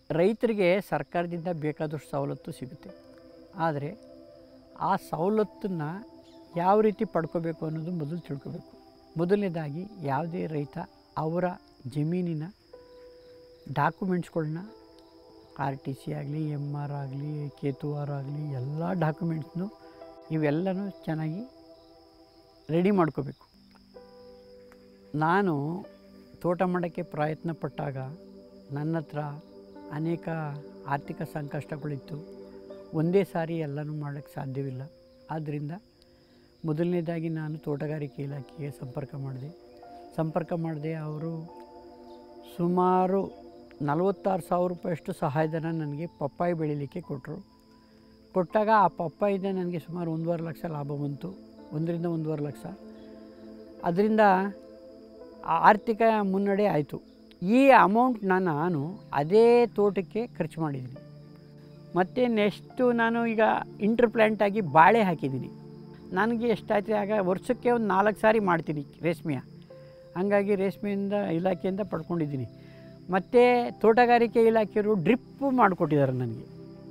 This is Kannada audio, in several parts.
ರೈತರಿಗೆ ಸರ್ಕಾರದಿಂದ ಬೇಕಾದಷ್ಟು ಸವಲತ್ತು ಸಿಗುತ್ತೆ ಆದರೆ ಆ ಸವಲತ್ತನ್ನು ಯಾವ ರೀತಿ ಪಡ್ಕೋಬೇಕು ಅನ್ನೋದು ಮೊದಲು ತಿಳ್ಕೋಬೇಕು ಮೊದಲನೇದಾಗಿ ಯಾವುದೇ ರೈತ ಅವರ ಜಮೀನಿನ ಡಾಕ್ಯುಮೆಂಟ್ಸ್ಗಳನ್ನ ಆರ್ ಟಿ ಸಿ ಆಗಲಿ ಎಮ್ ಆರ್ ಆಗಲಿ ಕೇತು ಆರ್ ಆಗಲಿ ಎಲ್ಲ ಡಾಕ್ಯುಮೆಂಟ್ಸ್ನು ಇವೆಲ್ಲನೂ ಚೆನ್ನಾಗಿ ರೆಡಿ ಮಾಡ್ಕೋಬೇಕು ನಾನು ತೋಟ ಮಾಡೋಕ್ಕೆ ಪ್ರಯತ್ನ ಪಟ್ಟಾಗ ನನ್ನ ಹತ್ರ ಅನೇಕ ಆರ್ಥಿಕ ಸಂಕಷ್ಟಗಳಿತ್ತು ಒಂದೇ ಸಾರಿ ಎಲ್ಲನೂ ಮಾಡೋಕ್ಕೆ ಸಾಧ್ಯವಿಲ್ಲ ಆದ್ದರಿಂದ ಮೊದಲನೇದಾಗಿ ನಾನು ತೋಟಗಾರಿಕೆ ಇಲಾಖೆಗೆ ಸಂಪರ್ಕ ಮಾಡಿದೆ ಸಂಪರ್ಕ ಮಾಡಿದೆ ಅವರು ಸುಮಾರು ನಲವತ್ತಾರು ಸಾವಿರ ರೂಪಾಯಿಯಷ್ಟು ಸಹಾಯಧನ ನನಗೆ ಪಪ್ಪಾಯಿ ಬೆಳೀಲಿಕ್ಕೆ ಕೊಟ್ಟರು ಕೊಟ್ಟಾಗ ಆ ಪಪ್ಪಾಯಿಂದ ನನಗೆ ಸುಮಾರು ಒಂದೂವರೆ ಲಕ್ಷ ಲಾಭ ಬಂತು ಒಂದರಿಂದ ಒಂದೂವರೆ ಲಕ್ಷ ಅದರಿಂದ ಆ- ಆರ್ಥಿಕ ಮುನ್ನಡೆ ಆಯಿತು ಈ ಅಮೌಂಟ್ನ ನಾನು ಅದೇ ತೋಟಕ್ಕೆ ಖರ್ಚು ಮಾಡಿದ್ದೀನಿ ಮತ್ತು ನೆಕ್ಸ್ಟು ನಾನು ಈಗ ಇಂಟರ್ ಪ್ಲ್ಯಾಂಟ್ ಆಗಿ ಬಾಳೆ ಹಾಕಿದ್ದೀನಿ ನನಗೆ ಎಷ್ಟಾಯ್ತು ಆಗ ವರ್ಷಕ್ಕೆ ಒಂದು ನಾಲ್ಕು ಸಾರಿ ಮಾಡ್ತೀನಿ ರೇಷ್ಮೆಯ ಹಂಗಾಗಿ ರೇಷ್ಮೆಯಿಂದ ಇಲಾಖೆಯಿಂದ ಪಡ್ಕೊಂಡಿದ್ದೀನಿ ಮತ್ತು ತೋಟಗಾರಿಕೆ ಇಲಾಖೆಯವರು ಡ್ರಿಪ್ಪು ಮಾಡಿಕೊಟ್ಟಿದ್ದಾರೆ ನನಗೆ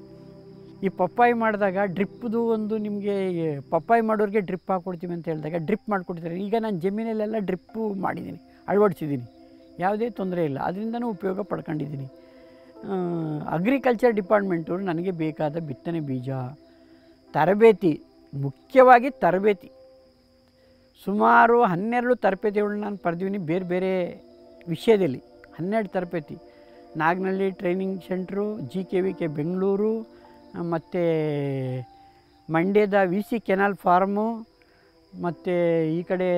ಈ ಪಪ್ಪಾಯಿ ಮಾಡಿದಾಗ ಡ್ರಿಪ್ದು ಒಂದು ನಿಮಗೆ ಪಪ್ಪಾಯಿ ಮಾಡೋರಿಗೆ ಡ್ರಿಪ್ ಹಾಕ್ಕೊಡ್ತೀವಿ ಅಂತ ಹೇಳಿದಾಗ ಡ್ರಿಪ್ ಮಾಡಿಕೊಡ್ತಾರೆ ಈಗ ನಾನು ಜಮೀನಲ್ಲೆಲ್ಲ ಡ್ರಿಪ್ಪು ಮಾಡಿದ್ದೀನಿ ಅಳವಡಿಸಿದ್ದೀನಿ ಯಾವುದೇ ತೊಂದರೆ ಇಲ್ಲ ಅದರಿಂದನೂ ಉಪಯೋಗ ಪಡ್ಕೊಂಡಿದ್ದೀನಿ ಅಗ್ರಿಕಲ್ಚರ್ ಡಿಪಾರ್ಟ್ಮೆಂಟವರು ನನಗೆ ಬೇಕಾದ ಬಿತ್ತನೆ ಬೀಜ ತರಬೇತಿ ಮುಖ್ಯವಾಗಿ ತರಬೇತಿ ಸುಮಾರು ಹನ್ನೆರಡು ತರಬೇತಿಗಳನ್ನ ನಾನು ಪಡೆದಿದ್ದೀನಿ ಬೇರೆ ಬೇರೆ ವಿಷಯದಲ್ಲಿ ಹನ್ನೆರಡು ತರಬೇತಿ Naganahalli training centre G K V K Bengaluru ಮತ್ತು ಮಂಡ್ಯದ ವಿ ಸಿ ಕೆನಾಲ್ ಫಾರ್ಮು ಮತ್ತು ಈ ಕಡೆ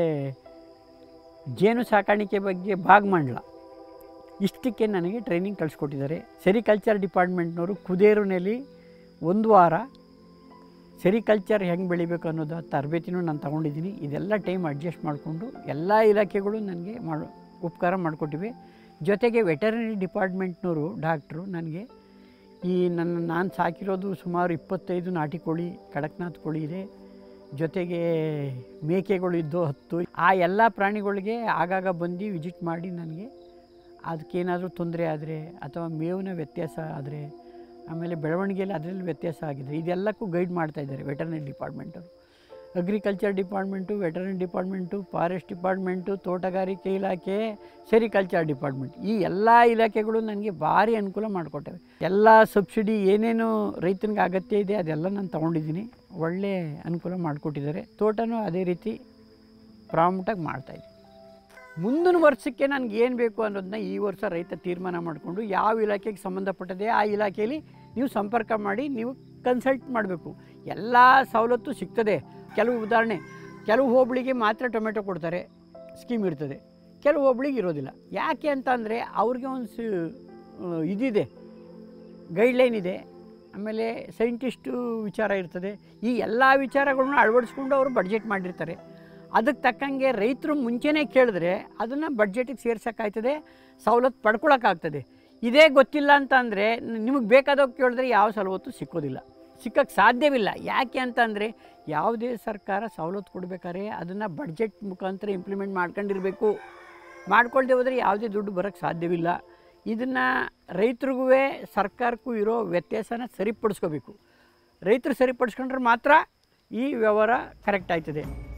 ಜೇನು ಸಾಕಾಣಿಕೆ ಬಗ್ಗೆ ಭಾಗಮಂಡಲ ಇಷ್ಟಕ್ಕೆ ನನಗೆ ಟ್ರೈನಿಂಗ್ ಕಳಿಸ್ಕೊಟ್ಟಿದ್ದಾರೆ ಸೆರಿಕಲ್ಚರ್ ಡಿಪಾರ್ಟ್ಮೆಂಟ್ನವರು ಕುದೇರುನಲ್ಲಿ ಒಂದು ವಾರ ಸೆರಿಕಲ್ಚರ್ ಹೆಂಗೆ ಬೆಳಿಬೇಕು ಅನ್ನೋದು ತರಬೇತಿನೂ ನಾನು ತಗೊಂಡಿದ್ದೀನಿ ಇದೆಲ್ಲ ಟೈಮ್ ಅಡ್ಜಸ್ಟ್ ಮಾಡಿಕೊಂಡು ಎಲ್ಲ ಇಲಾಖೆಗಳು ನನಗೆ ಮಾಡೋ ಉಪಕಾರ ಮಾಡಿಕೊಟ್ಟಿವೆ ಜೊತೆಗೆ ವೆಟರ್ನರಿ ಡಿಪಾರ್ಟ್ಮೆಂಟ್ನವರು ಡಾಕ್ಟ್ರು ನನಗೆ ಈ ನನ್ನ ನಾನು ಸಾಕಿರೋದು ಸುಮಾರು ಇಪ್ಪತ್ತೈದು ನಾಟಿ ಕೋಳಿ ಕಡಕ್ನಾಥ್ ಕೋಳಿ ಇದೆ ಜೊತೆಗೆ ಮೇಕೆಗಳು ಇದ್ದು ಹತ್ತು ಆ ಎಲ್ಲ ಪ್ರಾಣಿಗಳಿಗೆ ಆಗಾಗ ಬಂದು ವಿಸಿಟ್ ಮಾಡಿ ನನಗೆ ಅದಕ್ಕೇನಾದರೂ ತೊಂದರೆ ಆದರೆ ಅಥವಾ ಮೇವಿನ ವ್ಯತ್ಯಾಸ ಆದರೆ ಆಮೇಲೆ ಬೆಳವಣಿಗೆಯಲ್ಲಿ ಅದರಲ್ಲಿ ವ್ಯತ್ಯಾಸ ಆಗಿದೆ ಇದೆಲ್ಲಕ್ಕೂ ಗೈಡ್ ಮಾಡ್ತಾ ಇದ್ದಾರೆ ವೆಟರ್ನರಿ ಡಿಪಾರ್ಟ್ಮೆಂಟರು agriculture department veterinary department forest department ತೋಟಗಾರಿಕೆ ಇಲಾಖೆ ಸೆರಿಕಲ್ಚರ್ ಡಿಪಾರ್ಟ್ಮೆಂಟ್ ಈ ಎಲ್ಲ ಇಲಾಖೆಗಳು ನನಗೆ ಭಾರಿ ಅನುಕೂಲ ಮಾಡಿಕೊಟ್ಟವೆ ಎಲ್ಲ ಸಬ್ಸಿಡಿ ಏನೇನು ರೈತನಿಗೆ ಅಗತ್ಯ ಇದೆ ಅದೆಲ್ಲ ನಾನು ತೊಗೊಂಡಿದ್ದೀನಿ ಒಳ್ಳೆ ಅನುಕೂಲ ಮಾಡಿಕೊಟ್ಟಿದ್ದಾರೆ ತೋಟನೂ ಅದೇ ರೀತಿ ಪ್ರಾಮುಟಾಗಿ ಮಾಡ್ತಾಯಿದ್ದೀನಿ ಮುಂದಿನ ವರ್ಷಕ್ಕೆ ನನಗೆ ಏನು ಬೇಕು ಅನ್ನೋದನ್ನ ಈ ವರ್ಷ ರೈತ ತೀರ್ಮಾನ ಮಾಡಿಕೊಂಡು ಯಾವ ಇಲಾಖೆಗೆ ಸಂಬಂಧಪಟ್ಟದೆ ಆ ಇಲಾಖೆಯಲ್ಲಿ ನೀವು ಸಂಪರ್ಕ ಮಾಡಿ ನೀವು ಕನ್ಸಲ್ಟ್ ಮಾಡಬೇಕು ಎಲ್ಲ ಸವಲತ್ತು ಸಿಗ್ತದೆ ಕೆಲವು ಉದಾಹರಣೆ ಕೆಲವು ಹೋಬಳಿಗೆ ಮಾತ್ರ ಟೊಮೆಟೊ ಕೊಡ್ತಾರೆ ಸ್ಕೀಮ್ ಇರ್ತದೆ ಕೆಲವು ಹೋಬಳಿಗೆ ಇರೋದಿಲ್ಲ ಯಾಕೆ ಅಂತ ಅಂದರೆ ಅವ್ರಿಗೆ ಒಂದು ಸಿ ಇದಿದೆ ಗೈಡ್ಲೈನ್ ಇದೆ ಆಮೇಲೆ ಸೈಂಟಿಸ್ಟು ವಿಚಾರ ಇರ್ತದೆ ಈ ಎಲ್ಲ ವಿಚಾರಗಳನ್ನ ಅಳವಡಿಸ್ಕೊಂಡು ಅವರು ಬಡ್ಜೆಟ್ ಮಾಡಿರ್ತಾರೆ ಅದಕ್ಕೆ ತಕ್ಕಂಗೆ ರೈತರು ಮುಂಚೆನೇ ಕೇಳಿದ್ರೆ ಅದನ್ನು ಬಡ್ಜೆಟಿಗೆ ಸೇರ್ಸೋಕ್ಕಾಯ್ತದೆ ಸವಲತ್ತು ಪಡ್ಕೊಳಕ್ಕಾಗ್ತದೆ ಇದೇ ಗೊತ್ತಿಲ್ಲ ಅಂತ ಅಂದರೆ ನಿಮಗೆ ಬೇಕಾದವ್ರು ಕೇಳಿದ್ರೆ ಯಾವ ಸವಲತ್ತು ಸಿಕ್ಕೋದಿಲ್ಲ ಸಿಕ್ಕಕ್ಕೆ ಸಾಧ್ಯವಿಲ್ಲ ಯಾಕೆ ಅಂತಂದರೆ ಯಾವುದೇ ಸರ್ಕಾರ ಸವಲತ್ತು ಕೊಡಬೇಕಾದ್ರೆ ಅದನ್ನು ಬಡ್ಜೆಟ್ ಮುಖಾಂತರ ಇಂಪ್ಲಿಮೆಂಟ್ ಮಾಡ್ಕೊಂಡಿರಬೇಕು ಮಾಡ್ಕೊಳ್ದೆ ಹೋದರೆ ಯಾವುದೇ ದುಡ್ಡು ಬರೋಕ್ಕೆ ಸಾಧ್ಯವಿಲ್ಲ ಇದನ್ನು ರೈತರಿಗೂ ಸರ್ಕಾರಕ್ಕೂ ಇರೋ ವ್ಯತ್ಯಾಸನ ಸರಿಪಡಿಸ್ಕೋಬೇಕು ರೈತರು ಸರಿಪಡಿಸ್ಕೊಂಡ್ರೆ ಮಾತ್ರ ಈ ವ್ಯವಹಾರ ಕರೆಕ್ಟ್ ಆಯ್ತದೆ